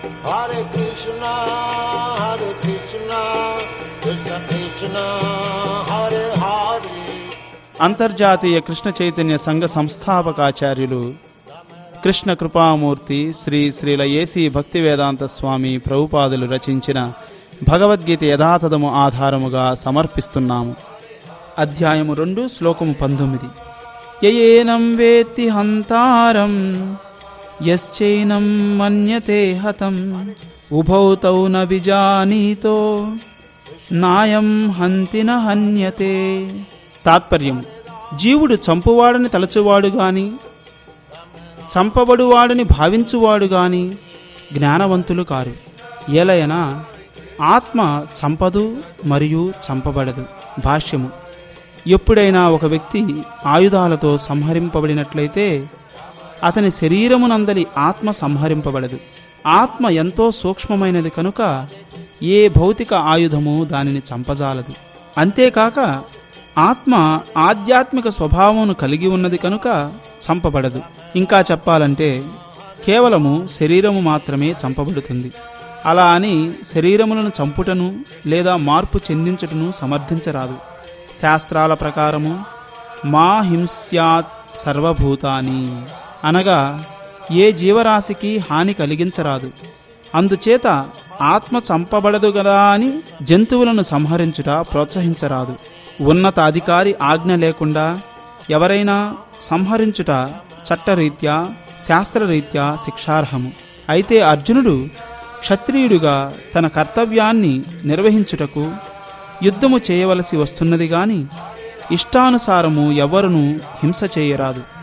Hare Krishna, Hare Krishna, Krishna Krishna, Hare Hare. అంతర్జాతీయ కృష్ణ చైతన్య సంఘ సంస్థాపకాచార్యులు కృష్ణ కృపామూర్తి శ్రీ శ్రీల ఏసీ భక్తి వేదాంత స్వామి ప్రభుపాదులు రచించిన భగవద్గీత యథాతథము ఆధారముగా సమర్పిస్తున్నాము అధ్యాయము రెండు శ్లోకము పంతొమ్మిది యయేనం వేత్తి హంతారం యశ్చైనం మన్యతే హతం ఉభౌ తౌ న విజానీతో నాయం హంతిన హన్యతే తాత్పర్యం జీవుడు చంపువాడని తలచువాడు గాని చంపబడువాడని భావించువాడు గాని జ్ఞానవంతులు కారు ఏలయనా ఆత్మ చంపదు మరియు చంపబడదు భాష్యము ఎప్పుడైనా ఒక వ్యక్తి ఆయుధాలతో సంహరింపబడినట్లయితే అతని శరీరమునందలి ఆత్మ సంహరింపబడదు ఆత్మ ఎంతో సూక్ష్మమైనది కనుక ఏ భౌతిక ఆయుధము దానిని చంపజాలదు అంతేకాక ఆత్మ ఆధ్యాత్మిక స్వభావమును కలిగి ఉన్నది కనుక చంపబడదు ఇంకా చెప్పాలంటే కేవలము శరీరము మాత్రమే చంపబడుతుంది అలా అని శరీరములను చంపుటను లేదా మార్పు చెందించుటను సమర్థించరాదు శాస్త్రాల ప్రకారము మా హింస్యాత్ సర్వభూతాని అనగా ఏ జీవరాశికి హాని కలిగించరాదు అందుచేత ఆత్మ చంపబడదు గదా అని జంతువులను సంహరించుట ప్రోత్సహించరాదు ఉన్నత అధికారి ఆజ్ఞ లేకుండా ఎవరైనా సంహరించుట చట్టరీత్యా శాస్త్రరీత్యా శిక్షార్హము అయితే అర్జునుడు క్షత్రియుడుగా తన కర్తవ్యాన్ని నిర్వహించుటకు యుద్ధము చేయవలసి వస్తున్నది గాని ఇష్టానుసారము ఎవరును హింస చేయరాదు